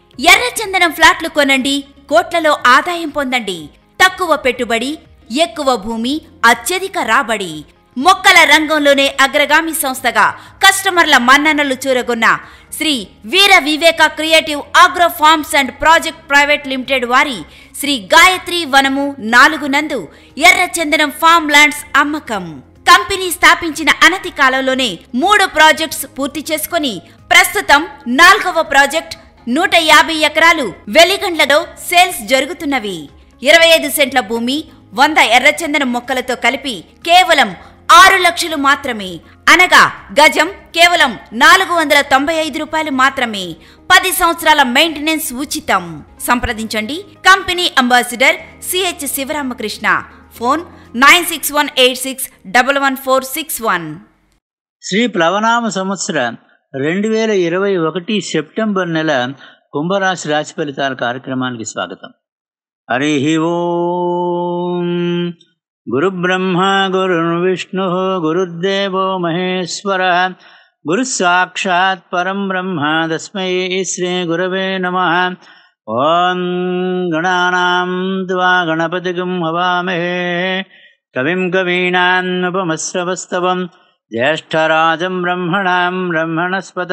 ఎర్రచందనం ఫ్లాట్లు కొనండి కోట్లలో ఆదాయం పొందండి తక్కువ పెట్టుబడి ఎక్కువ భూమి అత్యధిక రాబడి మొక్కల రంగంలోనే అగ్రగామి సంస్థగా కస్టమర్ల మన్ననలు చూరగొన్న Shri Veera Viveka creative agro farms and project private limited వారి శ్రీ గాయత్రి వనము నాలుగు నందు ఎర్రచందనం ఫార్మ్ ల్యాండ్స్ అమ్మకం కంపెనీ స్థాపించిన అనతి కాలంలోనే మూడు ప్రాజెక్ట్స్ పూర్తి చేసుకొని ప్రస్తుతం నాల్గవ ప్రాజెక్ట్ నూట యాభై ఎకరాలు వెలిగండ్లలో సేల్స్ జరుగుతున్నవి ఇరవై ఐదు సెంట్ల భూమి వంద ఎర్రచందనం మొక్కలతో కలిపి కేవలం ఆరు లక్షలు మాత్రమే అనగా గజం కేవలం నాలుగు వందల తొంభై ఐదు రూపాయలు మాత్రమే పది సంవత్సరాల మెయింటెనెన్స్ ఉచితం సంప్రదించండి company ambassador CH Sivaramakrishna phone nine six one eight six double one four six one Shri ప్లవనామ సంవత్సర రెండు వేల ఇరవై ఒకటి సెప్టెంబర్ నెల కుంభరాశి రాశి ఫలితాల కార్యక్రమానికి స్వాగతం హరి ఓం గురుబ్రహ్మ గురుర్విష్ణు గురుర్దేవో మహేశ్వర గురు సాక్షాత్ పరం బ్రహ్మ తస్మై శ్రీ గురవే నమ ఓం గణానాం త్వా గణపతిగం హవామహే కవిం కవీనాముపమశ్రవస్తవం జ్యేష్ఠరాజం బ్రహ్మణాం బ్రహ్మణస్పత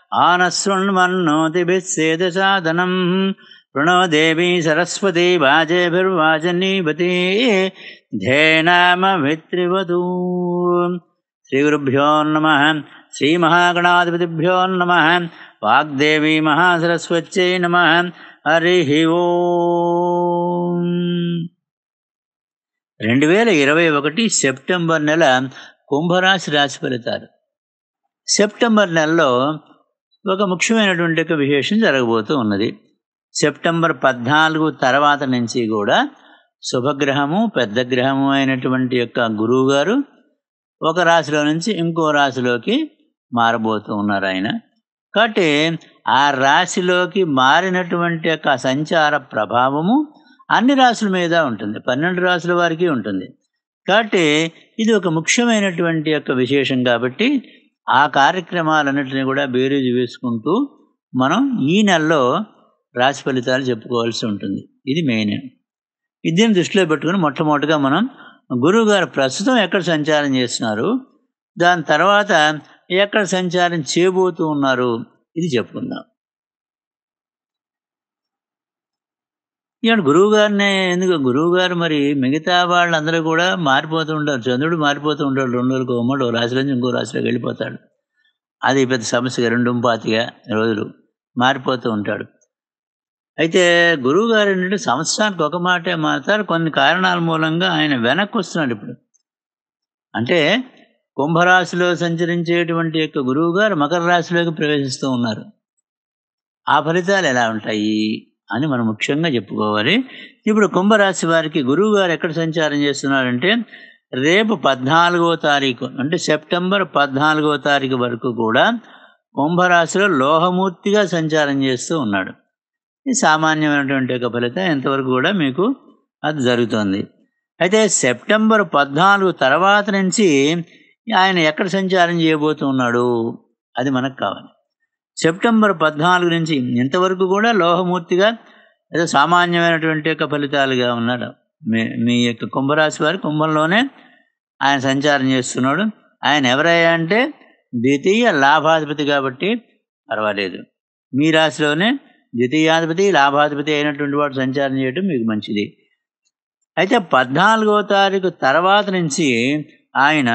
ఆనశృణ్మన్నోతిభిస్సేదసాదనం ప్రణో దేవీ సరస్వతి వాజేభిర్వాజనీవతి ధేనామవిత్రివతూ శ్రీగురుభ్యో నమ శ్రీమహాగణాధిపతిభ్యో నమ వాగ్దేవీ మహాసరస్వత్యై నమ హరి ఓం రెండు వేల ఇరవై ఒకటి సెప్టెంబర్ నెల కుంభరాశి రాశి ఫలితాలు సెప్టెంబర్ నెలలో ఒక ముఖ్యమైనటువంటి ఒక విశేషం జరగబోతూ ఉన్నది సెప్టెంబర్ పద్నాలుగు తర్వాత నుంచి కూడా శుభగ్రహము పెద్ద గ్రహము అయినటువంటి యొక్క గురువు గారు ఒక రాశిలో నుంచి ఇంకో రాశిలోకి మారబోతూ ఉన్నారు ఆయన కాబట్టి ఆ రాశిలోకి మారినటువంటి యొక్క సంచార ప్రభావము అన్ని రాశుల మీద ఉంటుంది పన్నెండు రాశుల వారికి ఉంటుంది కాబట్టి ఇది ఒక ముఖ్యమైనటువంటి యొక్క విశేషం కాబట్టి ఆ కార్యక్రమాలన్నింటినీ కూడా బేరీజు వేసుకుంటూ మనం ఈ నెలలో రాశి ఫలితాలు చెప్పుకోవాల్సి ఉంటుంది ఇది మెయిన్ దీన్ని దృష్టిలో పెట్టుకుని మొట్టమొదటిగా మనం గురువు గారు ప్రస్తుతం ఎక్కడ సంచారం చేస్తున్నారు దాని తర్వాత ఎక్కడ సంచారం చేయబోతూ ఉన్నారు ఇది చెప్పుకుందాం ఇవాళ గురువు గారిని ఎందుకు గురువు గారు మరి మిగతా వాళ్ళందరూ కూడా మారిపోతూ ఉంటారు చంద్రుడు మారిపోతూ ఉంటాడు రెండు రోజులకు ఉమ్మడు రాశిలో నుంచి ఇంకో రాశిలోకి వెళ్ళిపోతాడు అది పెద్ద సమస్య రెండు పాతిగా రోజులు మారిపోతూ ఉంటాడు అయితే గురువు గారు ఏంటంటే సంవత్సరానికి ఒక మాటే మారుతారు కొన్ని కారణాల మూలంగా ఆయన వెనక్కి వస్తున్నాడు ఇప్పుడు అంటే కుంభరాశిలో సంచరించేటువంటి యొక్క గురువు గారు మకర రాశిలోకి ప్రవేశిస్తూ ఉన్నారు ఆ ఫలితాలు ఎలా ఉంటాయి అని మనం ముఖ్యంగా చెప్పుకోవాలి ఇప్పుడు కుంభరాశి వారికి గురువు గారు ఎక్కడ సంచారం చేస్తున్నారంటే రేపు పద్నాలుగో తారీఖు అంటే సెప్టెంబర్ పద్నాలుగో తారీఖు వరకు కూడా కుంభరాశిలో లోహమూర్తిగా సంచారం చేస్తూ ఉన్నాడు ఇది సామాన్యమైనటువంటి ఒక ఫలితం ఎంతవరకు కూడా మీకు అది జరుగుతుంది అయితే సెప్టెంబర్ పద్నాలుగు తర్వాత నుంచి ఆయన ఎక్కడ సంచారం చేయబోతున్నాడు అది మనకు కావాలి సెప్టెంబర్ పద్నాలుగు నుంచి ఇంతవరకు కూడా లోహమూర్తిగా ఏదో సామాన్యమైనటువంటి యొక్క ఫలితాలుగా ఉన్నాడు మీ మీ యొక్క కుంభరాశి వారి కుంభంలోనే ఆయన సంచారం చేస్తున్నాడు ఆయన ఎవరయ్యా అంటే ద్వితీయ లాభాధిపతి కాబట్టి పర్వాలేదు మీ రాశిలోనే ద్వితీయాధిపతి లాభాధిపతి అయినటువంటి వాడు సంచారం చేయడం మీకు మంచిది అయితే పద్నాలుగో తారీఖు తర్వాత నుంచి ఆయన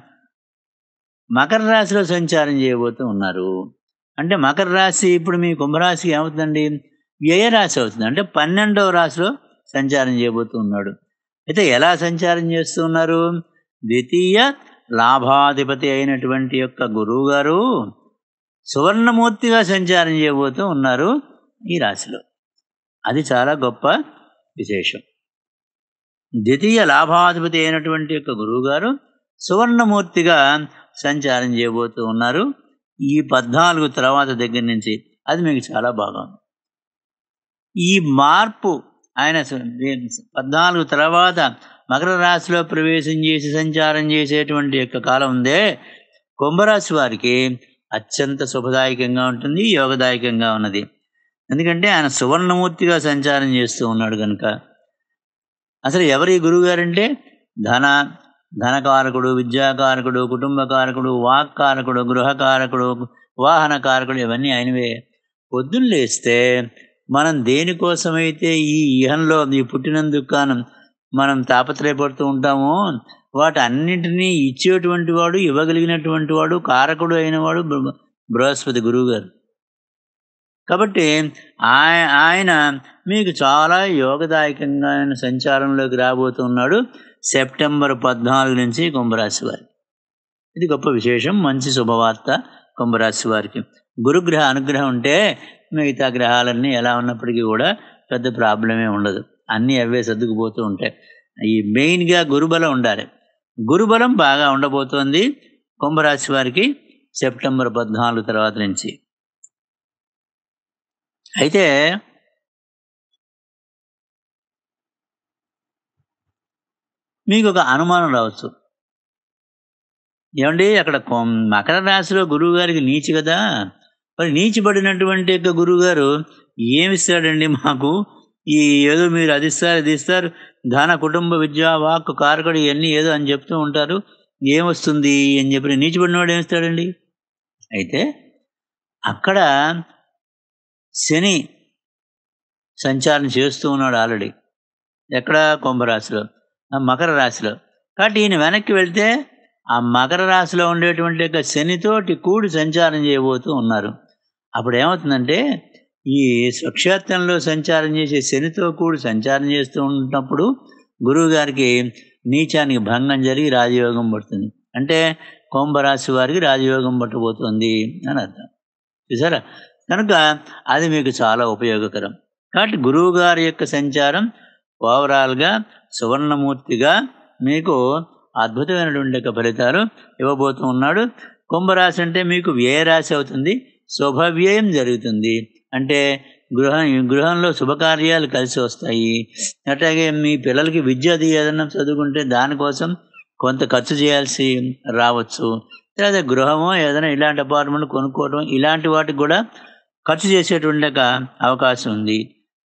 మకర రాశిలో సంచారం చేయబోతూ ఉన్నారు అంటే మకర రాశి ఇప్పుడు మీ కుంభరాశికి ఏమవుతుందండి వ్యయ రాశి అవుతుంది అంటే పన్నెండవ రాశిలో సంచారం చేయబోతూ ఉన్నాడు అయితే ఎలా సంచారం చేస్తూ ఉన్నారు ద్వితీయ లాభాధిపతి అయినటువంటి యొక్క గురువు గారు సువర్ణమూర్తిగా సంచారం చేయబోతూ ఉన్నారు ఈ రాశిలో అది చాలా గొప్ప విశేషం ద్వితీయ లాభాధిపతి అయినటువంటి యొక్క గురువుగారు సువర్ణమూర్తిగా సంచారం చేయబోతూ ఉన్నారు ఈ పద్నాలుగు తర్వాత దగ్గర నుంచి అది మీకు చాలా బాగా ఈ మార్పు ఆయన పద్నాలుగు తర్వాత మకర రాశిలో ప్రవేశం చేసి సంచారం చేసేటువంటి యొక్క కాలం ఉందే కుంభరాశి వారికి అత్యంత శుభదాయకంగా ఉంటుంది యోగదాయకంగా ఉన్నది ఎందుకంటే ఆయన సువర్ణమూర్తిగా సంచారం చేస్తూ ఉన్నాడు కనుక అసలు ఎవరి గురువుగారంటే ధన ధనకారకుడు విద్యాకారకుడు కుటుంబకారకుడు వాక్కారకుడు గృహకారకుడు వాహనకారకుడు ఇవన్నీ ఆయనవే పొద్దున్న లేస్తే మనం దేనికోసమైతే ఈ ఇహంలో ఈ పుట్టినందుకు కాను మనం తాపత్రయపడుతూ ఉంటామో వాటి అన్నింటినీ ఇచ్చేటువంటి వాడు ఇవ్వగలిగినటువంటి వాడు కారకుడు అయినవాడు బృ- బృహస్పతి గురువు గారు కాబట్టి ఆయ- ఆయన మీకు చాలా యోగదాయకంగా ఆయన సంచారంలోకి రాబోతున్నాడు సెప్టెంబర్ పద్నాలుగు నుంచి కుంభరాశి వారికి ఇది గొప్ప విశేషం మంచి శుభవార్త కుంభరాశి వారికి గురుగ్రహ అనుగ్రహం ఉంటే మిగతా గ్రహాలన్నీ ఎలా ఉన్నప్పటికీ కూడా పెద్ద ప్రాబ్లమే ఉండదు అన్నీ అవే సర్దుకుపోతూ ఉంటాయి ఈ మెయిన్గా గురుబలం ఉండాలి గురుబలం బాగా ఉండబోతోంది కుంభరాశి వారికి సెప్టెంబర్ పద్నాలుగు తర్వాత నుంచి అయితే మీకు ఒక అనుమానం రావచ్చు ఏమండి అక్కడ కొం- మకర రాశిలో గురువు గారికి నీచి కదా మరి నీచిపడినటువంటి యొక్క గురువు గారు ఏమిస్తాడండి మాకు ఈ ఏదో మీరు అది ఇస్తారు ఇది ఇస్తారు ధన కుటుంబ విద్య వాక్కు కారకుడు ఇవన్నీ ఏదో అని చెప్తూ ఉంటారు ఏమొస్తుంది అని చెప్పి నీచిపడినవాడు ఏమిస్తాడండి అయితే అక్కడ శని సంచారం చేస్తూ ఉన్నాడు ఆల్రెడీ ఎక్కడ కుంభరాశిలో ఆ మకర రాశిలో కాబట్టి ఈయన వెనక్కి వెళ్తే ఆ మకర రాశిలో ఉండేటువంటి యొక్క శనితోటి కూడి సంచారం చేయబోతూ ఉన్నారు అప్పుడు ఏమవుతుందంటే ఈ స్వక్షేత్రంలో సంచారం చేసే శనితో కూడి సంచారం చేస్తూ ఉన్నప్పుడు గురువు గారికి నీచానికి భంగం జరిగి రాజయోగం పడుతుంది అంటే కుంభరాశి వారికి రాజయోగం పట్టబోతుంది అని అర్థం చూసారా కనుక అది మీకు చాలా ఉపయోగకరం కాబట్టి గురువు గారి యొక్క సంచారం ఓవరాల్గా సువర్ణమూర్తిగా మీకు అద్భుతమైనటువంటి యొక్క ఫలితాలు ఇవ్వబోతూ ఉన్నాడు కుంభరాశి అంటే మీకు వ్యయ రాశి అవుతుంది శుభవ్యయం జరుగుతుంది అంటే గృహ గృహంలో శుభకార్యాలు కలిసి వస్తాయి అట్లాగే మీ పిల్లలకి విద్య అది ఏదైనా చదువుకుంటే దానికోసం కొంత ఖర్చు చేయాల్సి రావచ్చు లేదా గృహమో ఏదైనా ఇలాంటి అపార్ట్మెంట్ కొనుక్కోవడం ఇలాంటి వాటికి కూడా ఖర్చు చేసేటువంటి ఒక అవకాశం ఉంది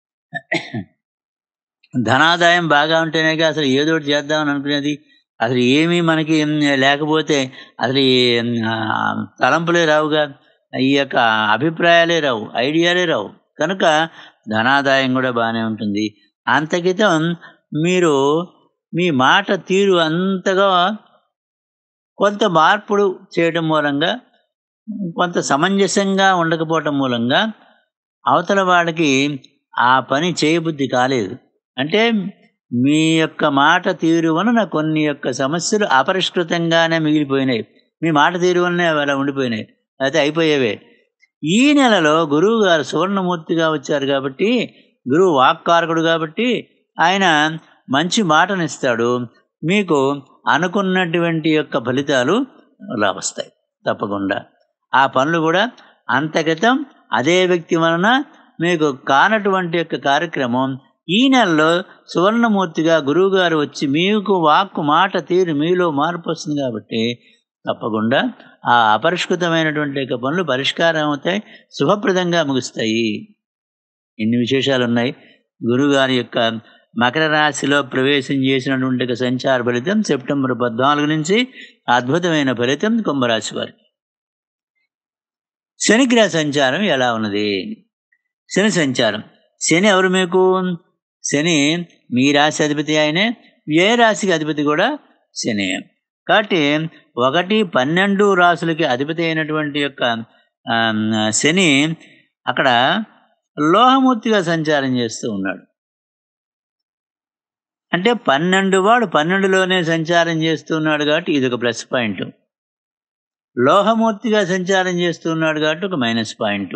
ధనాదాయం బాగా ఉంటేనే అసలు ఏదో ఒకటి చేద్దామని అనుకునేది అసలు ఏమీ మనకి ఉమ్, లేకపోతే అసలు ఈ, ఉమ్, ఆ, తలంపులే రావుగా ఈ యొక్క అభిప్రాయాలే రావు ఐడియాలే రావు కనుక ధనాదాయం కూడా బాగానే ఉంటుంది అంతకితం మీరు మీ మాట తీరు అంతగా కొంత మార్పులు చేయడం మూలంగా కొంత సమంజసంగా ఉండకపోవటం మూలంగా అవతల వాడికి ఆ పని చేయబుద్ధి కాలేదు అంటే మీ యొక్క మాట తీరు వలన కొన్ని యొక్క సమస్యలు అపరిష్కృతంగానే మిగిలిపోయినాయి మీ మాట తీరు వలనే అవి అలా ఉండిపోయినాయి అయితే అయిపోయేవే ఈ నెలలో గురువు గారు సువర్ణమూర్తిగా వచ్చారు కాబట్టి గురువు వాక్కారకుడు కాబట్టి ఆయన మంచి మాటనిస్తాడు మీకు అనుకున్నటువంటి యొక్క ఫలితాలు వస్తాయి తప్పకుండా ఆ పనులు కూడా అంతగతం అదే వ్యక్తి వలన మీకు కానటువంటి యొక్క కార్యక్రమం ఈ నెలలో సువర్ణమూర్తిగా గురువుగారు వచ్చి మీకు వాక్కు మాట తీరు మీలో మార్పు వస్తుంది కాబట్టి తప్పకుండా ఆ అపరిష్కృతమైనటువంటి యొక్క పనులు పరిష్కారం అవుతాయి శుభప్రదంగా ముగుస్తాయి ఇన్ని విశేషాలు ఉన్నాయి గురువుగారి యొక్క మకర రాశిలో ప్రవేశం చేసినటువంటి ఒక సంచార ఫలితం సెప్టెంబర్ పద్నాలుగు నుంచి అద్భుతమైన ఫలితం కుంభరాశి వారికి శనిగ్రహ సంచారం ఎలా ఉన్నది శని సంచారం శని ఎవరు మీకు శని మీ రాశి అధిపతి ఆయనే ఏ రాశికి అధిపతి కూడా శని కాబట్టి ఒకటి పన్నెండు రాసులకి అధిపతి అయినటువంటి యొక్క ఆ, శని అక్కడ లోహమూర్తిగా సంచారం చేస్తూ ఉన్నాడు అంటే పన్నెండు వాడు పన్నెండులోనే సంచారం చేస్తున్నాడు కాబట్టి ఇది ఒక ప్లస్ పాయింట్ లోహమూర్తిగా సంచారం చేస్తున్నాడు కాబట్టి ఒక మైనస్ పాయింట్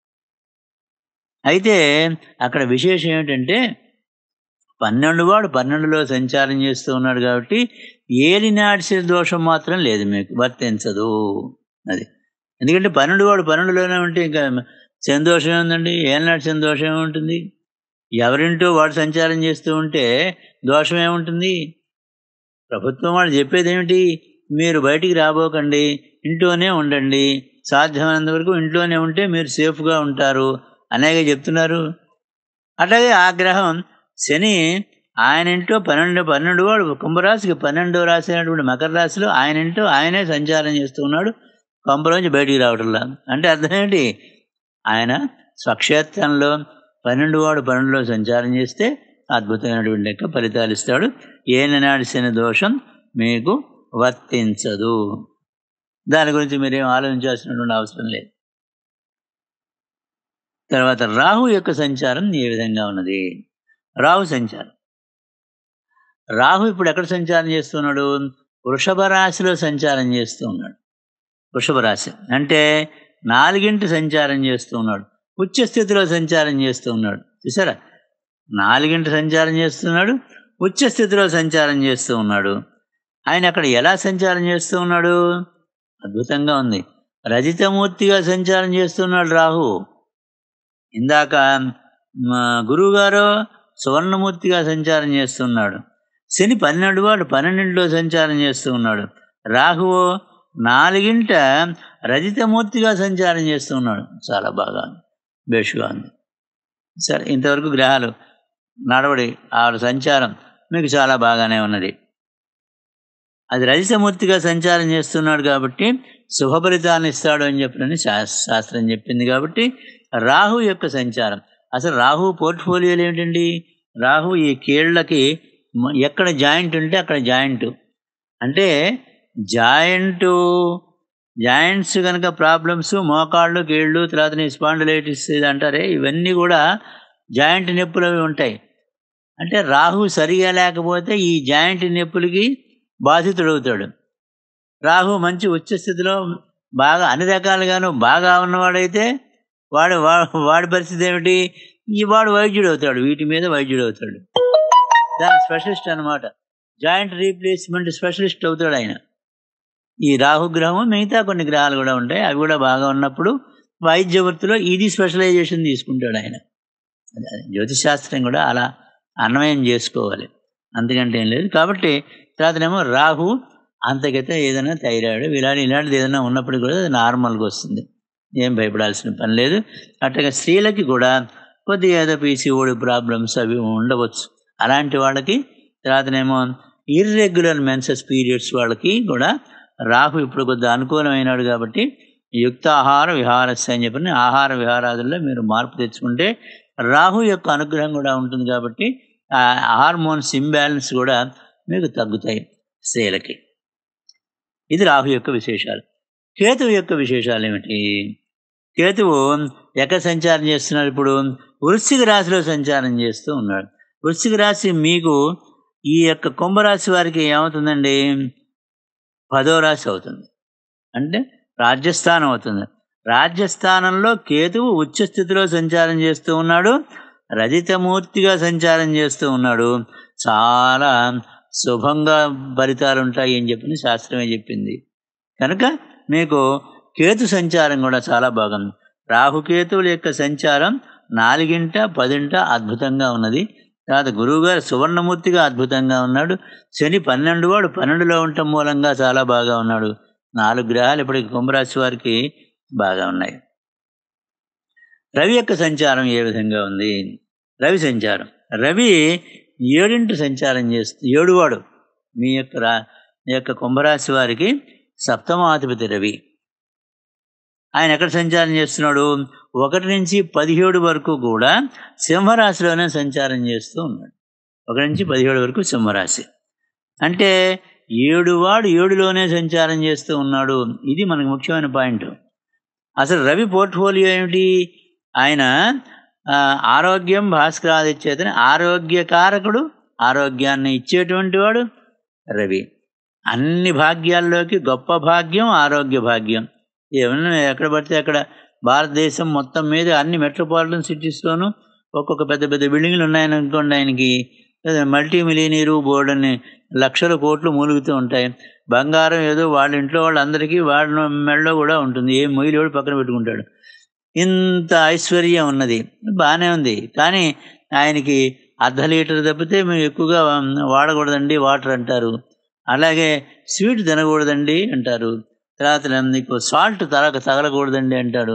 అయితే అక్కడ విశేషం ఏమిటంటే పన్నెండు వాడు పన్నెండులో సంచారం చేస్తూ ఉన్నాడు కాబట్టి ఏలినాడ్సి దోషం మాత్రం లేదు మీకు వర్తించదు అది ఎందుకంటే పన్నెండు వాడు పన్నెండులోనే ఉంటే ఇంకా సందోషం ఏముందండి ఏలినాటి సందోషం ఏముంటుంది ఎవరింటో వాడు సంచారం చేస్తూ ఉంటే దోషం ఏముంటుంది ప్రభుత్వం వాళ్ళు చెప్పేది ఏమిటి మీరు బయటికి రాబోకండి ఇంట్లోనే ఉండండి సాధ్యమైనంత వరకు ఇంట్లోనే ఉంటే మీరు సేఫ్గా ఉంటారు అనేక చెప్తున్నారు అట్లాగే ఆ గ్రహం శని ఆయన ఇంట్లో పన్నెండు పన్నెండు వాడు కుంభరాశికి పన్నెండో రాశి అయినటువంటి మకర రాశిలో ఆయన ఇంట్లో ఆయనే సంచారం చేస్తూ ఉన్నాడు కొంపలోంచి బయటికి రావటంలా అంటే అర్థం ఏంటి ఆయన స్వక్షేత్రంలో పన్నెండు వాడు పన్నెండులో సంచారం చేస్తే అద్భుతమైనటువంటి లెక్క ఫలితాలు ఇస్తాడు ఏననాడి శని దోషం మీకు వర్తించదు దాని గురించి మీరేం ఆలోచించాల్సినటువంటి అవసరం లేదు తర్వాత రాహు యొక్క సంచారం ఏ విధంగా ఉన్నది రాహు సంచారం రాహు ఇప్పుడు ఎక్కడ సంచారం చేస్తున్నాడు వృషభ రాశిలో సంచారం చేస్తూ ఉన్నాడు వృషభ రాశి అంటే నాలుగింటి సంచారం చేస్తూ ఉన్నాడు ఉచ్చ స్థితిలో సంచారం చేస్తూ ఉన్నాడు చూసారా నాలుగింటి సంచారం చేస్తున్నాడు ఉచ్చ స్థితిలో సంచారం చేస్తూ ఉన్నాడు ఆయన అక్కడ ఎలా సంచారం చేస్తూ ఉన్నాడు అద్భుతంగా ఉంది రజితమూర్తిగా సంచారం చేస్తున్నాడు రాహు ఇందాక మా గురువుగారు సువర్ణమూర్తిగా సంచారం చేస్తున్నాడు శని పన్నెండు వాడు పన్నెండింటిలో సంచారం చేస్తూ ఉన్నాడు రాహువు నాలుగింట రజితమూర్తిగా సంచారం చేస్తూ ఉన్నాడు చాలా బాగా ఉంది బేషుగా ఉంది సరే ఇంతవరకు గ్రహాలు నడవడి ఆవిడ సంచారం మీకు చాలా బాగానే ఉన్నది అది రజితమూర్తిగా సంచారం చేస్తున్నాడు కాబట్టి శుభ ఫలితాన్ని ఇస్తాడు అని చెప్పినని శాస్- శాస్త్రం చెప్పింది కాబట్టి రాహు యొక్క సంచారం అసలు రాహు పోర్ట్ఫోలియోలు ఏమిటండి రాహు ఈ కీళ్ళకి మ- ఎక్కడ జాయింట్ ఉంటే అక్కడ జాయింట్ అంటే జాయింట్ జాయింట్స్ కనుక ప్రాబ్లమ్స్ మోకాళ్ళు కీళ్ళు తర్వాత నీ స్పాండిలైటిస్ ఇది అంటారే ఇవన్నీ కూడా జాయింట్ నొప్పులు అవి ఉంటాయి అంటే రాహు సరిగా లేకపోతే ఈ జాయింట్ నొప్పులకి బాధితుడవుతాడు రాహు మంచి ఉచ్చ స్థితిలో బాగా అన్ని రకాలుగాను బాగా ఉన్నవాడైతే వాడు వా- వాడి పరిస్థితి ఏమిటి ఈ వాడు వైద్యుడు అవుతాడు వీటి మీద వైద్యుడు అవుతాడు దాని స్పెషలిస్ట్ అన్నమాట జాయింట్ రీప్లేస్మెంట్ స్పెషలిస్ట్ అవుతాడు ఆయన ఈ రాహుగ్రహం మిగతా కొన్ని గ్రహాలు కూడా ఉంటాయి అవి కూడా బాగా ఉన్నప్పుడు వైద్య వృత్తిలో ఇది స్పెషలైజేషన్ తీసుకుంటాడు ఆయన అదే, జ్యోతిష్ శాస్త్రం కూడా అలా అన్వయం చేసుకోవాలి అంతకంటే ఏం లేదు కాబట్టి తర్వాతనేమో రాహు అంతకైతే ఏదైనా థైరాయిడ్ ఇలాంటి ఇలాంటిది ఏదైనా ఉన్నప్పుడు కూడా అది నార్మల్గా వస్తుంది ఏం భయపడాల్సిన పని లేదు అట్లాగే స్త్రీలకి కూడా కొద్దిగా ఏదో పీసీఓడి ప్రాబ్లమ్స్ అవి ఉండవచ్చు అలాంటి వాళ్ళకి తర్వాతనేమో ఇర్రెగ్యులర్ మెన్సెస్ పీరియడ్స్ వాళ్ళకి కూడా రాహు ఇప్పుడు కొద్దిగా అనుకూలమైనాడు కాబట్టి యుక్త ఆహార విహారస్య అని చెప్పిన ఆహార విహారాదుల్లో మీరు మార్పు తెచ్చుకుంటే రాహు యొక్క అనుగ్రహం కూడా ఉంటుంది కాబట్టి ఆ హార్మోన్స్ ఇంబ్యాలెన్స్ కూడా మీకు తగ్గుతాయి స్త్రీలకి ఇది రాహు యొక్క విశేషాలు కేతువు యొక్క విశేషాలు ఏమిటి కేతువు ఎక్కడ సంచారం చేస్తున్నాడు ఇప్పుడు వృశ్చిక రాశిలో సంచారం చేస్తూ ఉన్నాడు వృశ్చిక రాశి మీకు ఈ యొక్క కుంభరాశి వారికి ఏమవుతుందండి పదో రాశి అవుతుంది అంటే రాజ్యస్థానం అవుతుంది రాజ్యస్థానంలో కేతువు ఉచ్చ స్థితిలో సంచారం చేస్తూ ఉన్నాడు రజితమూర్తిగా సంచారం చేస్తూ ఉన్నాడు చాలా శుభంగా ఫలితాలు ఉంటాయి అని చెప్పి శాస్త్రమే చెప్పింది కనుక మీకు కేతు సంచారం కూడా చాలా బాగుంది రాహుకేతువుల యొక్క సంచారం నాలుగింట పదింట అద్భుతంగా ఉన్నది తర్వాత గురువుగారు సువర్ణమూర్తిగా అద్భుతంగా ఉన్నాడు శని పన్నెండు వాడు పన్నెండులో ఉండటం మూలంగా చాలా బాగా ఉన్నాడు నాలుగు గ్రహాలు ఇప్పటికి కుంభరాశి వారికి బాగా ఉన్నాయి రవి యొక్క సంచారం ఏ విధంగా ఉంది రవి సంచారం రవి ఏడింటి సంచారం చేస్తూ ఏడువాడు మీ యొక్క రా మీ యొక్క కుంభరాశి వారికి సప్తమాధిపతి రవి ఆయన ఎక్కడ సంచారం చేస్తున్నాడు ఒకటి నుంచి పదిహేడు వరకు కూడా సింహరాశిలోనే సంచారం చేస్తూ ఉన్నాడు ఒకటి నుంచి పదిహేడు వరకు సింహరాశి అంటే ఏడువాడు ఏడులోనే సంచారం చేస్తూ ఉన్నాడు ఇది మనకు ముఖ్యమైన పాయింట్ అసలు రవి పోర్ట్ఫోలియో ఏమిటి ఆయన ఆ, ఆరోగ్యం భాస్కరాదిచ్చేతని ఆరోగ్యకారకుడు ఆరోగ్యాన్ని ఇచ్చేటువంటి వాడు రవి అన్ని భాగ్యాల్లోకి గొప్ప భాగ్యం ఆరోగ్య భాగ్యం ఏమన్నా ఎక్కడ పడితే అక్కడ భారతదేశం మొత్తం మీద అన్ని మెట్రోపాలిటన్ సిటీస్లోనూ ఒక్కొక్క పెద్ద పెద్ద బిల్డింగ్లు ఉన్నాయని అనుకోండి ఆయనకి మల్టీ మిలియనీరు బోర్డు అని లక్షల కోట్లు మూలుగుతూ ఉంటాయి బంగారం ఏదో వాళ్ళ ఇంట్లో వాళ్ళందరికీ వాళ్ళ మెడలో కూడా ఉంటుంది ఏ మొయ్యిలోడు పక్కన పెట్టుకుంటాడు ఇంత ఐశ్వర్యం ఉన్నది బాగానే ఉంది కానీ ఆయనకి అర్ధ లీటర్ తప్పితే మేము ఎక్కువగా వాడకూడదండి వాటర్ అంటారు అలాగే స్వీట్ తినకూడదండి అంటారు తర్వాత నీకు సాల్ట్ తరగ తగలకూడదండి అంటాడు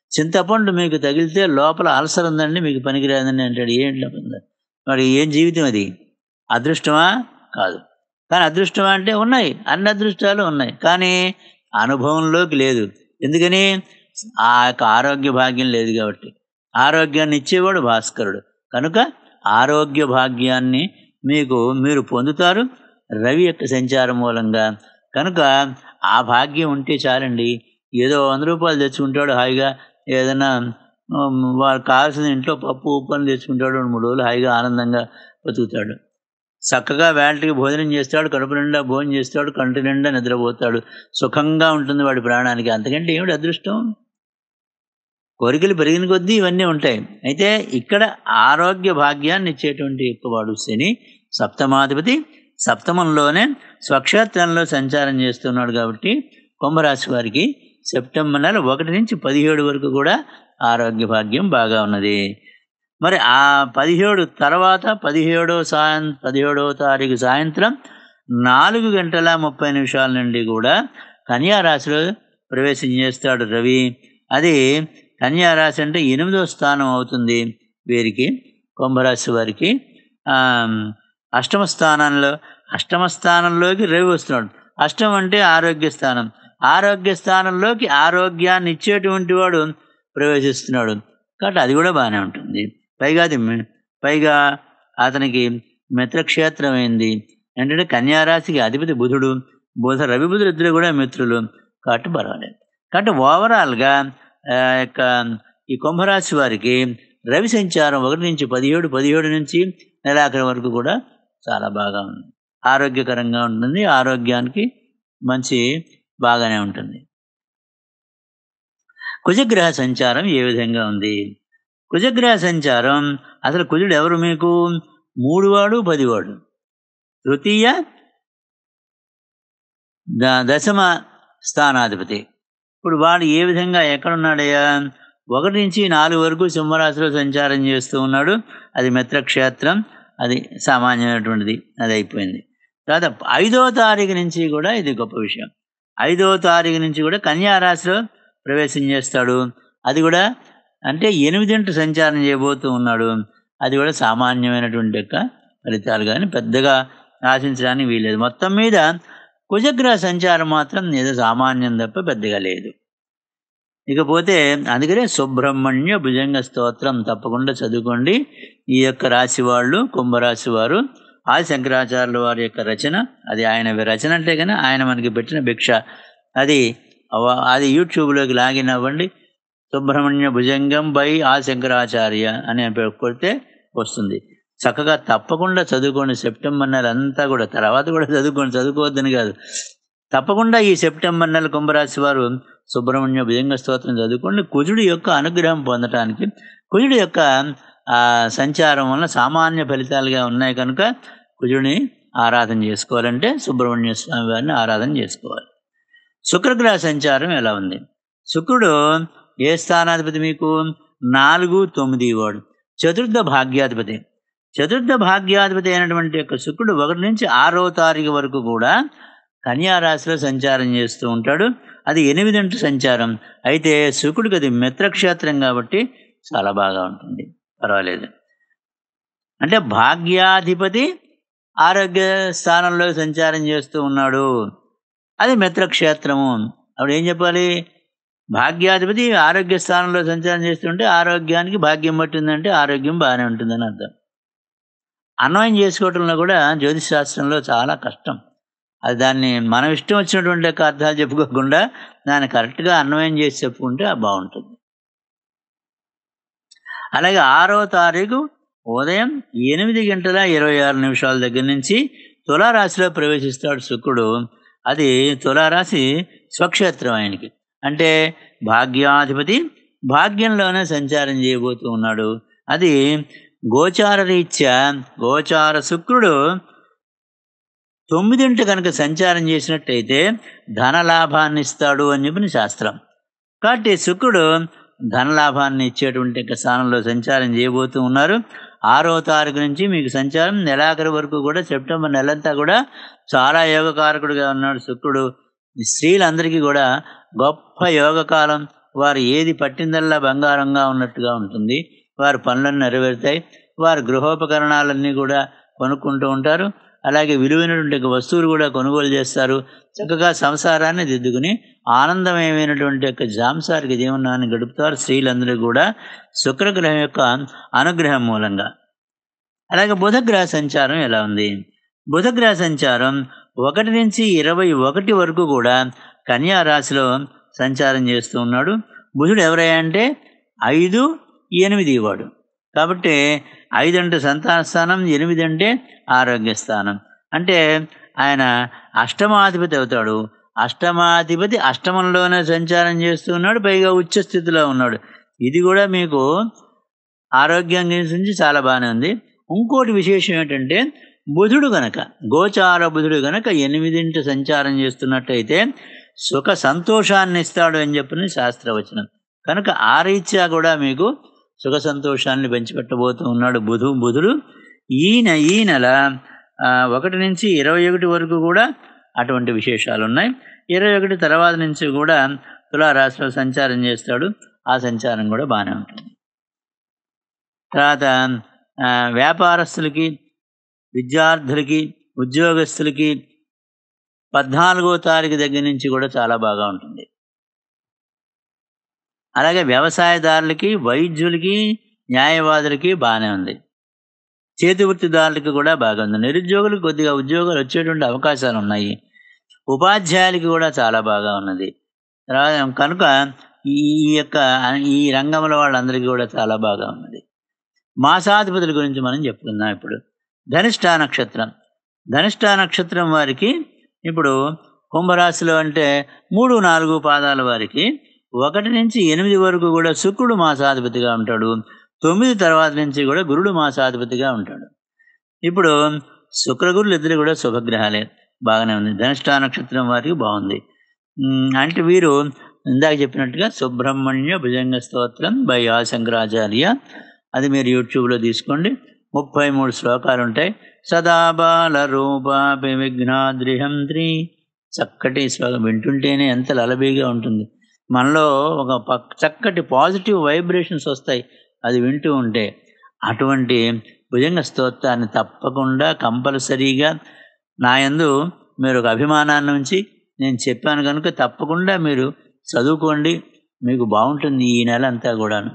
చింతపండు మీకు తగిలితే లోపల అల్సర్ ఉందండి మీకు పనికిరాదండి అంటాడు ఏంటి మరి ఏం జీవితం అది అదృష్టమా కాదు కానీ అదృష్టమా అంటే ఉన్నాయి అన్ని అదృష్టాలు ఉన్నాయి కానీ అనుభవంలోకి లేదు ఎందుకని ఆ యొక్క ఆరోగ్య భాగ్యం లేదు కాబట్టి ఆరోగ్యాన్ని ఇచ్చేవాడు భాస్కరుడు కనుక ఆరోగ్య భాగ్యాన్ని మీకు మీరు పొందుతారు రవి యొక్క సంచారం మూలంగా కనుక ఆ భాగ్యం ఉంటే చాలండి ఏదో వంద రూపాయలు తెచ్చుకుంటాడు హాయిగా ఏదైనా ఉమ్, వాడు కావాల్సిన ఇంట్లో పప్పు ఉప్పు తెచ్చుకుంటాడు రెండు మూడు రోజులు హాయిగా ఆనందంగా బతుకుతాడు చక్కగా వేళకి భోజనం చేస్తాడు కడుపు నిండా భోజనం చేస్తాడు కంటి నిండా నిద్రపోతాడు సుఖంగా ఉంటుంది వాడి ప్రాణానికి అంతకంటే ఏమిటి అదృష్టం కోరికలు పెరిగిన కొద్దీ ఇవన్నీ ఉంటాయి అయితే ఇక్కడ ఆరోగ్య భాగ్యాన్ని ఇచ్చేటువంటి ఎక్కువ వాడు శని సప్తమాధిపతి సప్తమంలోనే స్వక్షేత్రంలో సంచారం చేస్తున్నాడు కాబట్టి కుంభరాశి వారికి సెప్టెంబర్ నెల ఒకటి నుంచి పదిహేడు వరకు కూడా ఆరోగ్య భాగ్యం బాగా ఉన్నది మరి ఆ పదిహేడు తర్వాత పదిహేడో సాయం పదిహేడవ తారీఖు సాయంత్రం నాలుగు గంటల ముప్పై నిమిషాల నుండి కూడా కన్యా రాశిలో ప్రవేశం చేస్తాడు రవి అది కన్యా రాశి అంటే ఎనిమిదో స్థానం అవుతుంది వీరికి కుంభరాశి వారికి ఆ, అష్టమ స్థానంలో అష్టమ స్థానంలోకి రవి వస్తున్నాడు అష్టం అంటే ఆరోగ్య స్థానం ఆరోగ్య స్థానంలోకి ఆరోగ్యాన్ని ఇచ్చేటువంటి వాడు ప్రవేశిస్తున్నాడు కాబట్టి అది కూడా బాగానే ఉంటుంది పైగా అది మి- పైగా అతనికి మిత్రక్షేత్రం అయింది ఏంటంటే కన్యారాశికి అధిపతి బుధుడు బుధ రవి బుధుడు ఇద్దరు కూడా మిత్రులు కాబట్టి పర్వాలేదు కాబట్టి ఓవరాల్గా ఆ, యొక్క ఈ కుంభరాశి వారికి రవి సంచారం ఒకటి నుంచి పదిహేడు పదిహేడు నుంచి నెలాఖరి వరకు కూడా చాలా బాగా ఉంది ఆరోగ్యకరంగా ఉంటుంది ఆరోగ్యానికి మంచి బాగానే ఉంటుంది కుజగ్రహ సంచారం ఏ విధంగా ఉంది కుజగ్రహ సంచారం అసలు కుజుడు ఎవరు మీకు మూడువాడు పదివాడు తృతీయ ద- దశమ స్థానాధిపతి ఇప్పుడు వాడు ఏ విధంగా ఎక్కడున్నాడయ్యా ఒకటి నుంచి నాలుగు వరకు సింహరాశిలో సంచారం చేస్తూ ఉన్నాడు అది మిత్రక్షేత్రం అది సామాన్యమైనటువంటిది అది అయిపోయింది తర్వాత ఐదో తారీఖు నుంచి కూడా ఇది గొప్ప విషయం ఐదో తారీఖు నుంచి కూడా కన్యా రాశిలో ప్రవేశం చేస్తాడు అది కూడా అంటే ఎనిమిదింటి సంచారం చేయబోతూ ఉన్నాడు అది కూడా సామాన్యమైనటువంటి యొక్క ఫలితాలు కానీ పెద్దగా ఆశించడానికి వీలేదు మొత్తం మీద కుజగ్రహ సంచారం మాత్రం ఏదో సామాన్యం తప్ప పెద్దగా లేదు ఇకపోతే అందుకనే సుబ్రహ్మణ్య భుజంగ స్తోత్రం తప్పకుండా చదువుకోండి ఈ యొక్క రాశి వాళ్ళు కుంభరాశి వారు ఆది శంకరాచార్యుల వారి యొక్క రచన అది ఆయన రచన అంటే కానీ ఆయన మనకి పెట్టిన భిక్ష అది అవ- అది యూట్యూబ్లోకి లాగిన్ అవ్వండి సుబ్రహ్మణ్య భుజంగం బై ఆ శంకరాచార్య అని పె- కొడితే వస్తుంది చక్కగా తప్పకుండా చదువుకోండి సెప్టెంబర్ నెల అంతా కూడా తర్వాత కూడా చదువుకోండి చదువుకోవద్దని కాదు తప్పకుండా ఈ సెప్టెంబర్ నెల కుంభరాశి వారు సుబ్రహ్మణ్య భుజంగ స్తోత్రం చదువుకోండి కుజుడి యొక్క అనుగ్రహం పొందటానికి కుజుడి యొక్క ఆ, సంచారం వలన సామాన్య ఫలితాలుగా ఉన్నాయి కనుక కుజుడిని ఆరాధన చేసుకోవాలంటే సుబ్రహ్మణ్య స్వామి వారిని ఆరాధన చేసుకోవాలి శుక్రగ్రహ సంచారం ఎలా ఉంది శుక్రుడు ఏ స్థానాధిపతి మీకు నాలుగు తొమ్మిది వాడు చతుర్థ భాగ్యాధిపతి చతుర్థ భాగ్యాధిపతి అయినటువంటి యొక్క శుక్రుడు ఒకటి నుంచి ఆరో తారీఖు వరకు కూడా కన్యా రాశిలో సంచారం చేస్తూ ఉంటాడు అది ఎనిమిదింటి సంచారం అయితే శుక్రుడికి అది మిత్రక్షేత్రం కాబట్టి చాలా బాగా ఉంటుంది పర్వాలేదు అంటే భాగ్యాధిపతి ఆరోగ్య స్థానంలో సంచారం చేస్తూ ఉన్నాడు అది మిత్రక్షేత్రము అప్పుడు ఏం చెప్పాలి భాగ్యాధిపతి ఆరోగ్య స్థానంలో సంచారం చేస్తుంటే ఆరోగ్యానికి భాగ్యం పట్టిందంటే ఆరోగ్యం బాగానే ఉంటుందని అర్థం అన్వయం చేసుకోవటంలో కూడా జ్యోతిష్ శాస్త్రంలో చాలా కష్టం అది దాన్ని మనం ఇష్టం వచ్చినటువంటి యొక్క అర్థాలు చెప్పుకోకుండా దాన్ని కరెక్ట్గా అన్వయం చేసి చెప్పుకుంటే అది బాగుంటుంది అలాగే ఆరో తారీఖు ఉదయం ఎనిమిది గంటల ఇరవై ఆరు నిమిషాల దగ్గర నుంచి తులారాశిలో ప్రవేశిస్తాడు శుక్రుడు అది తులారాశి స్వక్షేత్రం ఆయనకి అంటే భాగ్యాధిపతి భాగ్యంలోనే సంచారం చేయబోతూ ఉన్నాడు అది గోచార రీత్యా గోచార శుక్రుడు తొమ్మిదింటి కనుక సంచారం చేసినట్టయితే ధనలాభాన్ని ఇస్తాడు అని చెప్పిన శాస్త్రం కాబట్టి శుక్రుడు ధనలాభాన్ని ఇచ్చేటువంటి యొక్క స్థానంలో సంచారం చేయబోతూ ఉన్నారు ఆరో తారీఖు నుంచి మీకు సంచారం నెలాఖరు వరకు కూడా సెప్టెంబర్ నెలంతా కూడా చాలా యోగకారకుడుగా ఉన్నాడు శుక్రుడు ఈ స్త్రీలందరికీ కూడా గొప్ప యోగకాలం వారు ఏది పట్టిందల్లా బంగారంగా ఉన్నట్టుగా ఉంటుంది వారి పనులన్నీ నెరవేరుతాయి వారి గృహోపకరణాలన్నీ కూడా కొనుక్కుంటూ ఉంటారు అలాగే విలువైనటువంటి వస్తువులు కూడా కొనుగోలు చేస్తారు చక్కగా సంసారాన్ని దిద్దుకుని ఆనందమయమైనటువంటి యొక్క జాంసారిక జీవనాన్ని గడుపుతారు స్త్రీలందరూ కూడా శుక్రగ్రహం యొక్క అనుగ్రహం మూలంగా అలాగే బుధగ్రహ సంచారం ఎలా ఉంది బుధగ్రహ సంచారం ఒకటి నుంచి ఇరవై ఒకటి వరకు కూడా కన్యా రాశిలో సంచారం చేస్తూ ఉన్నాడు బుధుడు ఎవరయ్యా అంటే ఐదు ఎనిమిది వాడు కాబట్టి ఐదు అంటే సంతాన స్థానం ఎనిమిది అంటే ఆరోగ్య స్థానం అంటే ఆయన అష్టమాధిపతి అవుతాడు అష్టమాధిపతి అష్టమంలోనే సంచారం చేస్తూ ఉన్నాడు పైగా ఉచ్చ స్థితిలో ఉన్నాడు ఇది కూడా మీకు ఆరోగ్యం గురించి చాలా బాగానే ఉంది ఇంకోటి విశేషం ఏంటంటే బుధుడు గనక గోచార బుధుడు గనక ఎనిమిదింటి సంచారం చేస్తున్నట్టయితే సుఖ సంతోషాన్ని ఇస్తాడు అని చెప్పిన శాస్త్రవచనం కనుక ఆ రీత్యా కూడా మీకు సుఖ సంతోషాన్ని పెంచిపెట్టబోతూ ఉన్నాడు బుధు బుధుడు ఈయన ఈ నెల ఆ, ఒకటి నుంచి ఇరవై ఒకటి వరకు కూడా అటువంటి విశేషాలు ఉన్నాయి ఇరవై ఒకటి తర్వాత నుంచి కూడా తులారాశిలో సంచారం చేస్తాడు ఆ సంచారం కూడా బాగానే ఉంటుంది తర్వాత ఆ, వ్యాపారస్తులకి విద్యార్థులకి ఉద్యోగస్తులకి పద్నాలుగో తారీఖు దగ్గర నుంచి కూడా చాలా బాగా ఉంటుంది అలాగే వ్యవసాయదారులకి వైద్యులకి న్యాయవాదులకి బాగానే ఉంది చేతి వృత్తిదారులకి కూడా బాగా ఉంది నిరుద్యోగులకు కొద్దిగా ఉద్యోగాలు వచ్చేటువంటి అవకాశాలు ఉన్నాయి ఉపాధ్యాయులకి కూడా చాలా బాగా ఉన్నది తర్వాత కనుక ఈ యొక్క ఈ రంగంలో వాళ్ళందరికీ కూడా చాలా బాగా ఉన్నది మాసాధిపతుల గురించి మనం చెప్పుకుందాం ఇప్పుడు ధనిష్ట నక్షత్రం ధనిష్ట నక్షత్రం వారికి ఇప్పుడు కుంభరాశిలో అంటే మూడు నాలుగు పాదాల వారికి ఒకటి నుంచి ఎనిమిది వరకు కూడా శుక్రుడు మాసాధిపతిగా ఉంటాడు తొమ్మిది తర్వాత నుంచి కూడా గురుడు మాసాధిపతిగా ఉంటాడు ఇప్పుడు శుక్రగురులు ఇద్దరు కూడా శుభగ్రహాలే బాగానే ఉంది ధనిష్ట నక్షత్రం వారికి బాగుంది ఉమ్, అంటే వీరు ఇందాక చెప్పినట్టుగా సుబ్రహ్మణ్య భుజంగ స్తోత్రం బై ఆ శంకరాచార్య అది మీరు యూట్యూబ్లో తీసుకోండి ముప్పై మూడు శ్లోకాలు ఉంటాయి సదా బాల రూపాపి విఘ్నాద్రిహంత్రి చక్కటి శ్లోకం వింటుంటేనే ఎంత లలబీగా ఉంటుంది మనలో ఒక పక్ చక్కటి పాజిటివ్ వైబ్రేషన్స్ వస్తాయి అది వింటూ ఉంటే అటువంటి భుజంగ స్తోత్రాన్ని తప్పకుండా కంపల్సరీగా నా యందు మీరు ఒక అభిమానాన్ని ఉంచి నేను చెప్పాను కనుక తప్పకుండా మీరు చదువుకోండి మీకు బాగుంటుంది ఈ నెల అంతా కూడాను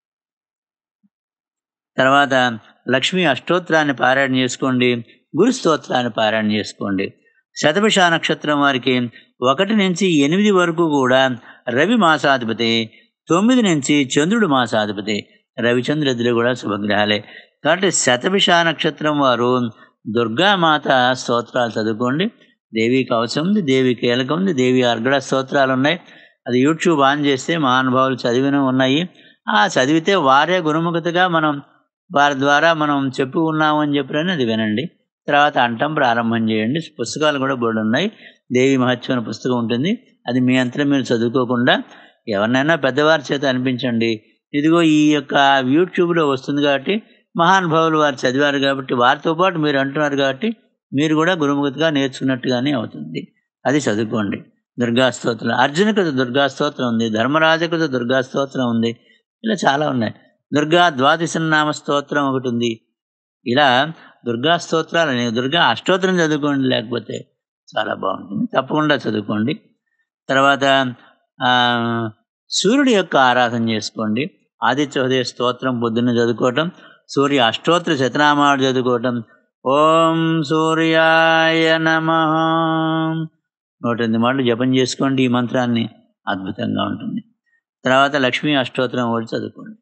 తర్వాత లక్ష్మీ అష్టోత్తరాన్ని పారాయణ చేసుకోండి గురు స్తోత్రాన్ని పారాయణ చేసుకోండి శతభిష నక్షత్రం వారికి ఒకటి నుంచి ఎనిమిది వరకు కూడా రవి మాసాధిపతి తొమ్మిది నుంచి చంద్రుడు మాసాధిపతి రవిచంద్రుడు కూడా శుభగ్రహాలే కాబట్టి శతభిష నక్షత్రం వారు దుర్గామాత స్తోత్రాలు చదువుకోండి దేవి కవచం ఉంది దేవి కీలకం ఉంది దేవి అర్గడ స్తోత్రాలు ఉన్నాయి అది యూట్యూబ్ ఆన్ చేస్తే మహానుభావులు చదివిన ఉన్నాయి ఆ చదివితే వారే గురుముఖతగా మనం వారి ద్వారా మనం చెప్పు ఉన్నామని చెప్పినని అది వినండి తర్వాత అంటం ప్రారంభం చేయండి పుస్తకాలు కూడా బోర్డు ఉన్నాయి దేవి మహత్యం అనే పుస్తకం ఉంటుంది అది మీ అంతా మీరు చదువుకోకుండా ఎవరినైనా పెద్దవారి చేత అనిపించండి ఇదిగో ఈ యొక్క యూట్యూబ్లో వస్తుంది కాబట్టి మహానుభావులు వారు చదివారు కాబట్టి వారితో పాటు మీరు అంటున్నారు కాబట్టి మీరు కూడా గురుముఖతగా నేర్చుకున్నట్టుగానే అవుతుంది అది చదువుకోండి దుర్గా స్తోత్రం అర్జునకృత దుర్గా స్తోత్రం ఉంది ధర్మరాజకృత దుర్గా స్తోత్రం ఉంది ఇలా చాలా ఉన్నాయి దుర్గా ద్వాదశ నామ స్తోత్రం ఒకటి ఉంది ఇలా దుర్గా స్తోత్రాలు అనేవి దుర్గా అష్టోత్తరం చదువుకోండి లేకపోతే చాలా బాగుంటుంది తప్పకుండా చదువుకోండి తర్వాత ఆ, సూర్యుడి యొక్క ఆరాధన చేసుకోండి ఆదిత్య హృదయ స్తోత్రం పొద్దున్న చదువుకోవటం సూర్య అష్టోత్తర శతనామాలు చదువుకోవటం ఓం సూర్యాయ నమ నూట ఎనిమిది మాటలు జపం చేసుకోండి ఈ మంత్రాన్ని అద్భుతంగా ఉంటుంది తర్వాత లక్ష్మీ అష్టోత్తరం ఒకటి చదువుకోండి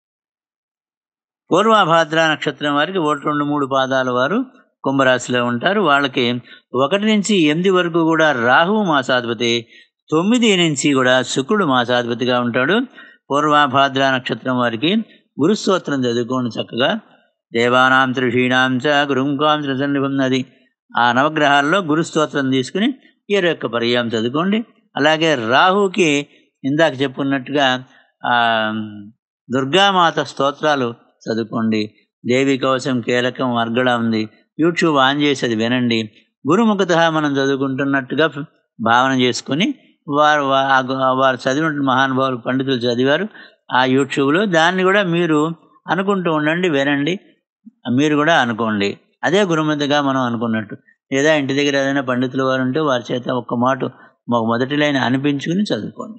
పూర్వభాద్ర నక్షత్రం వారికి ఒకటి రెండు మూడు పాదాల వారు కుంభరాశిలో ఉంటారు వాళ్ళకి ఒకటి నుంచి ఎనిమిది వరకు కూడా రాహువు మాసాధిపతి తొమ్మిది నుంచి కూడా శుక్రుడు మాసాధిపతిగా ఉంటాడు పూర్వభాద్ర నక్షత్రం వారికి గురుస్తోత్రం చదువుకోండి చక్కగా దేవానాం త్రిషీణాం చ గురుంకాం త్రిసన్నిభం అది ఆ నవగ్రహాల్లో గురుస్తోత్రం తీసుకుని ఇరవై యొక్క పర్యాయం చదువుకోండి అలాగే రాహుకి ఇందాక చెప్పుకున్నట్టుగా ఆ, దుర్గామాత స్తోత్రాలు చదువుకోండి దేవి కవచం కీలకం అర్గళ ఉంది యూట్యూబ్ ఆన్ చేసి అది వినండి గురుముఖత మనం చదువుకుంటున్నట్టుగా భావన చేసుకుని వారు వా- ఆ గు- వారు చదివిన మహానుభావులు పండితులు చదివారు ఆ యూట్యూబ్లో దాన్ని కూడా మీరు అనుకుంటూ ఉండండి వినండి మీరు కూడా అనుకోండి అదే గురుమంతగా మనం అనుకున్నట్టు లేదా ఇంటి దగ్గర ఏదైనా పండితులు వారు ఉంటే వారి చేత ఒక్క మాట ఒక మొదటి లైన్ అనిపించుకుని చదువుకోండి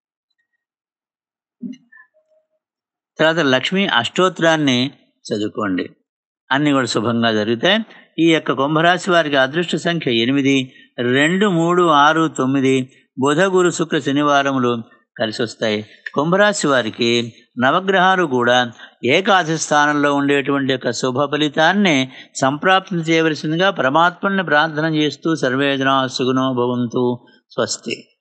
తర్వాత లక్ష్మీ అష్టోత్తరాన్ని చదువుకోండి అన్నీ కూడా శుభంగా జరుగుతాయి ఈ యొక్క కుంభరాశి వారికి అదృష్ట సంఖ్య ఎనిమిది రెండు మూడు ఆరు తొమ్మిది బుధ గురు శుక్ర శనివారములు కలిసి వస్తాయి కుంభరాశి వారికి నవగ్రహాలు కూడా ఏకాదశి స్థానంలో ఉండేటువంటి యొక్క శుభ ఫలితాన్ని సంప్రాప్తం చేయవలసిందిగా పరమాత్మని ప్రార్థన చేస్తూ సర్వేజన సుగుణో భవంతు స్వస్తి